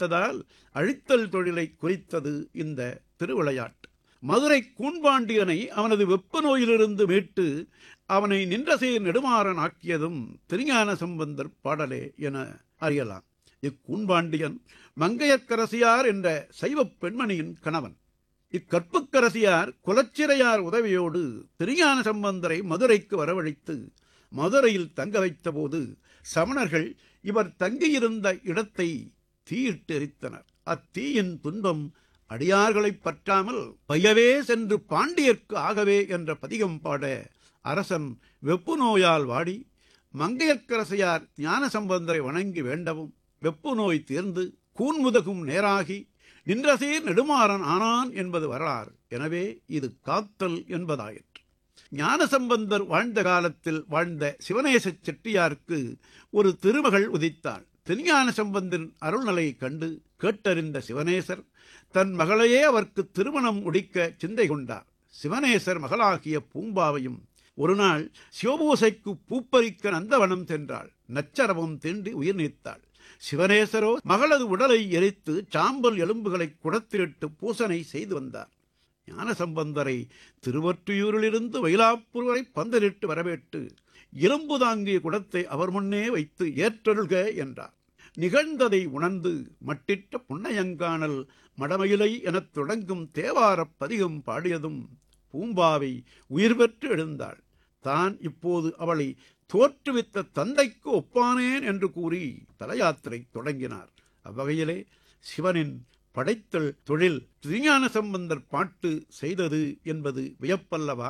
வைத்ததால் அழித்தல் தொழிலை குறித்தது இந்த திருவிளையாட்டு மதுரை கூன்பாண்டியனை அவனது வெப்ப நோயிலிருந்து மீட்டு அவனை நின்றசீர் நெடுமாறன் ஆக்கியதும் திருஞான சம்பந்தர் பாடலே என அறியலாம் இக்கூன்பாண்டியன் மங்கையர்க்கரசியார் என்ற சைவப் பெண்மணியின் கணவன் இக்கற்புக்கரசியார் குலச்சிறையார் உதவியோடு திருஞான சம்பந்தரை மதுரைக்கு வரவழைத்து மதுரையில் தங்க வைத்தபோது சமணர்கள் இவர் தங்கியிருந்த இடத்தை தீயிட்டு எரித்தனர் அத்தீயின் துன்பம் அடியார்களைப் பற்றாமல் பையவே சென்று பாண்டியர்க்கு ஆகவே என்ற பதிகம் பாட அரசன் வெப்பு நோயால் வாடி மங்கையர்க்கரசையார் ஞான சம்பந்தரை வணங்கி வேண்டவும் வெப்பு நோய் தீர்ந்து கூன்முதகும் நேராகி நின்றசீர் நெடுமாறன் ஆனான் என்பது வரலாறு எனவே இது காத்தல் என்பதாயிற்று ஞானசம்பந்தர் வாழ்ந்த காலத்தில் வாழ்ந்த சிவநேச செட்டியாருக்கு ஒரு திருமகள் உதித்தாள் திருஞான சம்பந்தன் அருள்நலை கண்டு கேட்டறிந்த சிவநேசர் தன் மகளையே அவருக்கு திருமணம் முடிக்க சிந்தை கொண்டார் சிவநேசர் மகளாகிய பூம்பாவையும் ஒரு நாள் சிவபூசைக்கு பூப்பறிக்க நந்தவனம் சென்றாள் நச்சரவம் தீண்டி உயிர் நீத்தாள் சிவநேசரோ மகளது உடலை எரித்து சாம்பல் எலும்புகளை குடத்திலிட்டு பூசனை செய்து வந்தார் ஞானசம்பந்தரை திருவொற்றியூரிலிருந்து வயலாப்பூர் வரை பந்தலிட்டு வரவேற்று இரும்பு தாங்கிய குடத்தை அவர் முன்னே வைத்து ஏற்றருள்க என்றார் நிகழ்ந்ததை உணர்ந்து மட்டிட்ட புன்னையங்கானல் மடமயிலை எனத் தொடங்கும் தேவாரப் பதிகம் பாடியதும் பூம்பாவை உயிர் பெற்று எழுந்தாள் தான் இப்போது அவளை தோற்றுவித்த தந்தைக்கு ஒப்பானேன் என்று கூறி தலயாத்திரை தொடங்கினார் அவ்வகையிலே சிவனின் படைத்தல் தொழில் திருஞான சம்பந்தர் பாட்டு செய்தது என்பது வியப்பல்லவா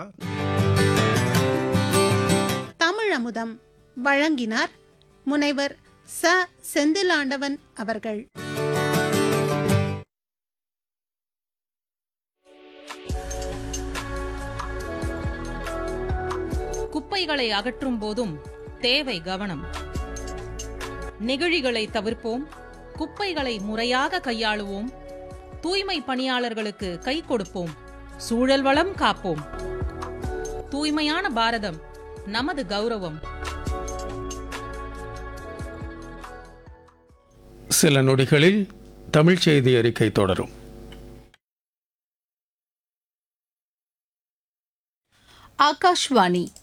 தமிழமுதம் வழங்கினார் முனைவர் ச செந்திலாண்டவன் அவர்கள் குப்பைகளை அகற்றும் போதும் தேவை கவனம் நெகிழிகளை தவிர்ப்போம் குப்பைகளை முறையாக கையாளுவோம் தூய்மை பணியாளர்களுக்கு கை கொடுப்போம் சூழல் வளம் காப்போம் தூய்மையான பாரதம் நமது கௌரவம் சில நொடிகளில் தமிழ் செய்தி அறிக்கை தொடரும் ஆகாஷ்வாணி